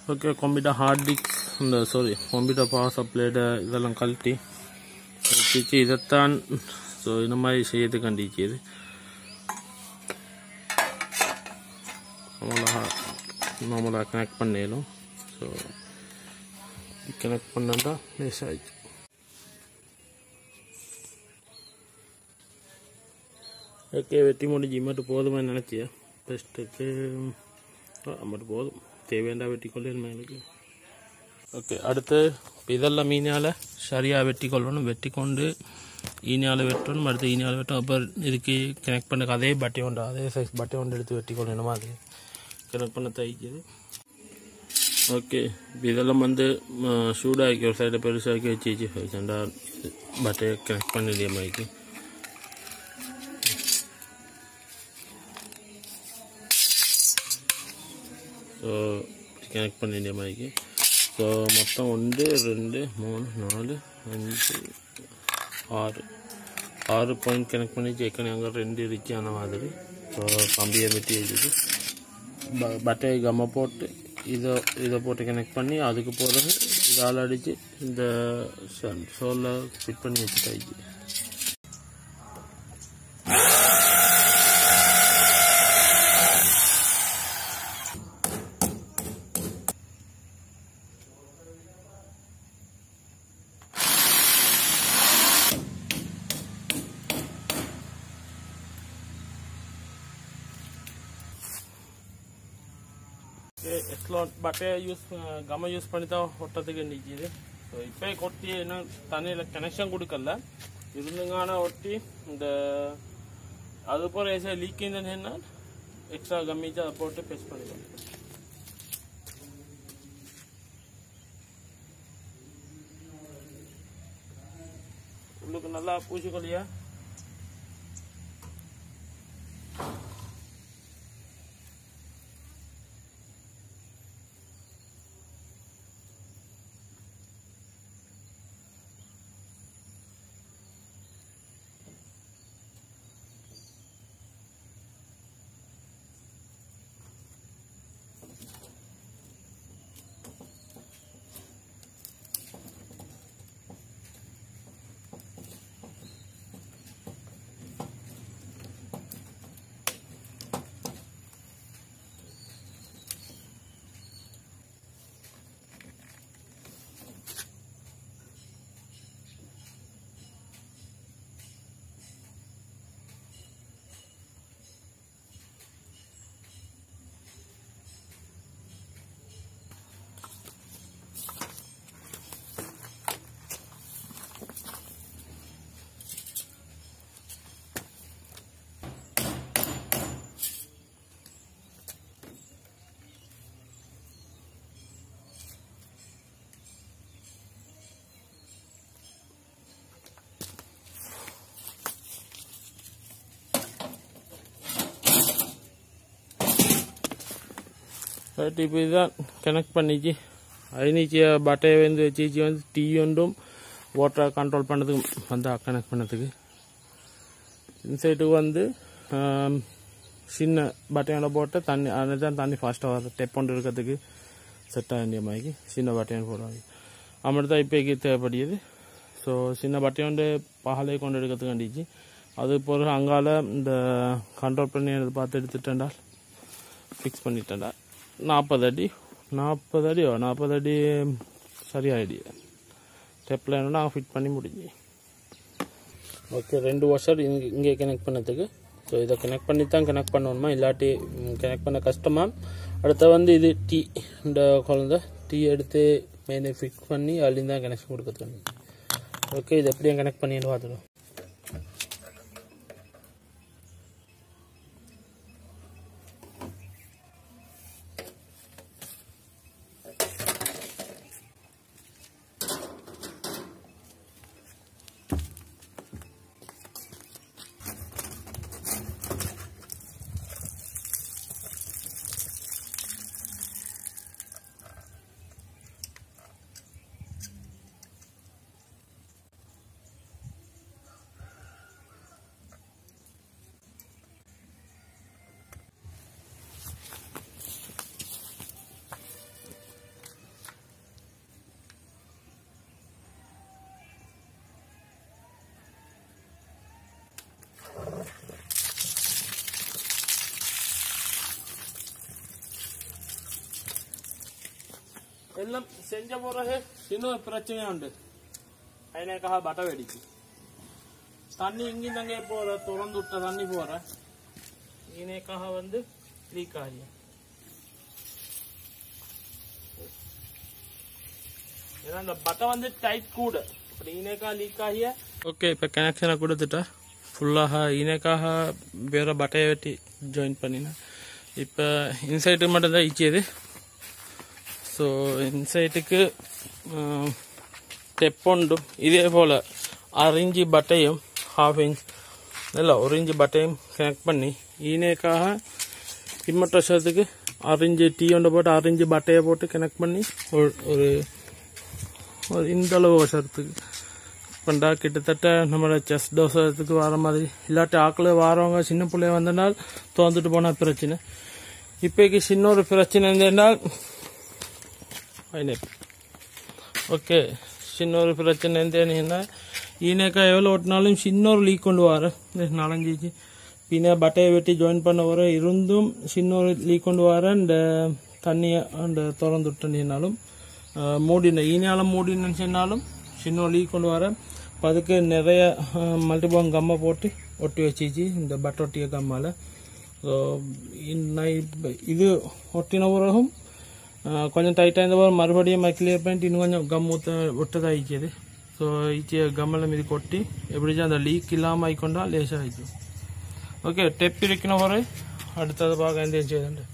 okay computer hard disk இந்த sorry computer power சப்ளைட இதெல்லாம் கழட்டி வச்சு இதைத்தான் ஸோ இந்த மாதிரி செய்யறது கண்டிச்சது நார்மலாக நார்மலாக கனெக்ட் பண்ணிடணும் ஸோ கனெக்ட் பண்ணா லேஸ் ஆயிடுச்சு ஓகே வெட்டி முடிஞ்சு மட்டும் போதுமா நினச்சியா பெஸ்ட்டுக்கு மட்டும் போதும் தேவையாண்டா வெட்டி கொள்ளணுமா எனக்கு ஓகே அடுத்து இப்ப இதெல்லாம் மீனால் சரியாக வெட்டி கொள்ளணும் வெட்டி கொண்டு ஈனியால் வெட்டணும் அடுத்து ஈனியால் வெட்டணும் அப்புறம் இதுக்கு கனெக்ட் பண்ண அதே பட்டை உண்டு அதே சைஸ் பட்டை உண்டு எடுத்து வெட்டி கொள்ளணுமா அது கனெக்ட் பண்ண தைக்குது ஓகே இப்ப இதெல்லாம் வந்து சூடாக்கி ஒரு சைடை பெருசாக்கி வச்சு வச்சு பட்டையை கனெக்ட் பண்ணிடிய மாதிரி ஸோ கனெக்ட் பண்ணிடிய மாதிரி ஸோ மொத்தம் ஒன்று ரெண்டு மூணு நாலு அஞ்சு ஆறு ஆறு பாயிண்ட் கனெக்ட் பண்ணி ஏற்கனவே அங்கே ரெண்டு இருந்துச்சு அந்த மாதிரி ஸோ கம்பியை வெட்டி வச்சுட்டு ப- பட்டையை கம்மை போட்டு இதை இதை போட்டு கனெக்ட் பண்ணி அதுக்கு பிறகு இதால் அடித்து இந்த சோலில் ஃபிட் பண்ணி வச்சுட்டாச்சு எக்ஸ்லாட் பட்டையை யூஸ் கம்மை யூஸ் பண்ணி தான் ஒட்டத்துக்கு நிற்கிது ஸோ இப்போ கொட்டி என்ன தண்ணியில் கனெக்ஷன் கொடுக்கல இருந்துங்கான ஒட்டி இந்த அது போல் ஏசா லீக் என்ன எக்ஸ்ட்ரா கம்மிச்சு அதை போட்டு பெஸ்ட் பண்ணிக்கலாம் உள்ளுக்கு நல்லா பூச்சிக்கொல்லியா ரைட் இப்போ இதுதான் கனெக்ட் பண்ணிச்சு ஐநீச்சி பட்டையை வந்து வச்சு வந்து டீ ஒன்றும் வாட்டர் கண்ட்ரோல் பண்ணதுக்கு வந்து கனெக்ட் பண்ணதுக்கு இன்சைட்டுக்கு வந்து ஆம், சின்ன பட்டையோட போட்டு தண்ணி அதுதான் தண்ணி ஃபாஸ்ட்டாக வரும் டெப் கொண்டு இருக்கிறதுக்கு செட் ஆகிய மாதிரி சின்ன பட்டையான போடுவாங்க அப்படி தான் இப்போக்கு தேவைப்படுது ஸோ சின்ன பட்டையோண்டு பாலை கொண்டு எடுக்கிறதுக்கு கண்டிச்சு அது பிறகு அங்கால இந்த கண்ட்ரோல் பண்ணி எடுத்து பார்த்து எடுத்துட்டேன்டா ஃபிக்ஸ் பண்ணிட்டேன்டா நாற்பது அடி நாற்பது அடியோ நாற்பது அடி சரியாயிடு ஸ்டெப்பில் என்னன்னா ஃபிட் பண்ணி முடிஞ்சு ஓகே ரெண்டு வாஷர் இங்கே இங்கே கனெக்ட் பண்ணதுக்கு ஸோ இதை கனெக்ட் பண்ணி தான் கனெக்ட் பண்ணணுமா இல்லாட்டி கனெக்ட் பண்ண கஷ்டமா அடுத்து வந்து இது டீ இந்த குழந்த டீ எடுத்து மெயினை ஃபிக்ஸ் பண்ணி அதுலேருந்து தான் கனெக்ஷன் கொடுக்குறது ஓகே இது எப்படியும் கனெக்ட் பண்ணிட்டு பார்த்துடும் எல்லாம் செஞ்ச பிறகு இன்னும் பிரச்சனை உண்டு അതിനേക്കാ ബട്ട മേടിച്ചു தண்ணி இங்கேயும் தங்கே போற திறந்து விட்ட தண்ணி போற ഇതിനേക്കാக வந்து லீக் ஆகிய ஏன்னா இந்த பட்டை வந்து டைட் கூட அப்படி ஈனேக்கா லீக் ஆகிய ஓகே இப்போ கனெக்ஷனை கொடுத்துட்டா ஃபுல்லாக ஈனேக்காக வேற பட்டையை வெட்டி ஜாயின் பண்ணினேன் இப்போ இன்சைட்டுக்கு மட்டும்தான் ஈச்சியது ஸோ இன்சைட்டுக்கு ஸ்டெப்புண்டு இதே போல் ஆரஞ்சு பட்டையும் ஹாஃப் இன்ச் இல்லை ஒரு இன்ச்சு பட்டையும் கனெக்ட் பண்ணி ஈனேக்காக இம்மட்ட வருஷத்துக்கு ஆரஞ்சு டீ ஒன்று போட்டு ஆரஞ்சு பட்டையை போட்டு கனெக்ட் பண்ணி ஒரு ஒரு ஒரு இந்த அளவு வருஷத்துக்கு பண்ணா கிட்டத்தட்ட நம்மளோட செஸ் தோசத்துக்கு வர மாதிரி இல்லாட்டி ஆக்கள் வாரவங்க சின்ன பிள்ளைய வந்தனால் தோந்துட்டு போனால் பிரச்சனை இப்போக்கு சின்ன ஒரு பிரச்சனை இருந்தால் ஓகே சின்ன ஒரு பிரச்சனை இருந்தேன்னா ஈனேக்கா எவ்வளோ ஓட்டினாலும் சின்ன ஒரு லீக் கொண்டு வர நாலஞ்சு பின்ன பட்டையை வெட்டி ஜாயின் பண்ண வர இருந்தும் சின்ன ஒரு லீக் கொண்டு வர இந்த தண்ணியை அந்த திறந்து விட்டுனாலும் மூடின ஈனால மூடினு சொன்னாலும் சின்ன ஒரு லீக் கொண்டு வர அப்ப அதுக்கு நிறைய மல்டிபாங் கம்மை போட்டு ஒட்டி வச்சிச்சு இந்த பட்டை ஒட்டிய கம்மால் ஸோ இது ஒட்டின பிறகும் ஆஹ் கொஞ்சம் டைட்டாக இருந்த போது மறுபடியும் கிளியர் பண்ணிட்டு இன்னும் கொஞ்சம் கம் ஊற்ற விட்டதாக ஆயிடுச்சு ஸோ ஈச்சிய கம்மில் மீது கொட்டி எப்படிச்சும் அந்த லீக் இல்லாமல் ஆயிக்கொண்டா லேசாக ஆயிடுச்சு ஓகே டெப் இருக்கிற பிறகு அடுத்தது பார்க்க எந்த செய்யுதுண்டு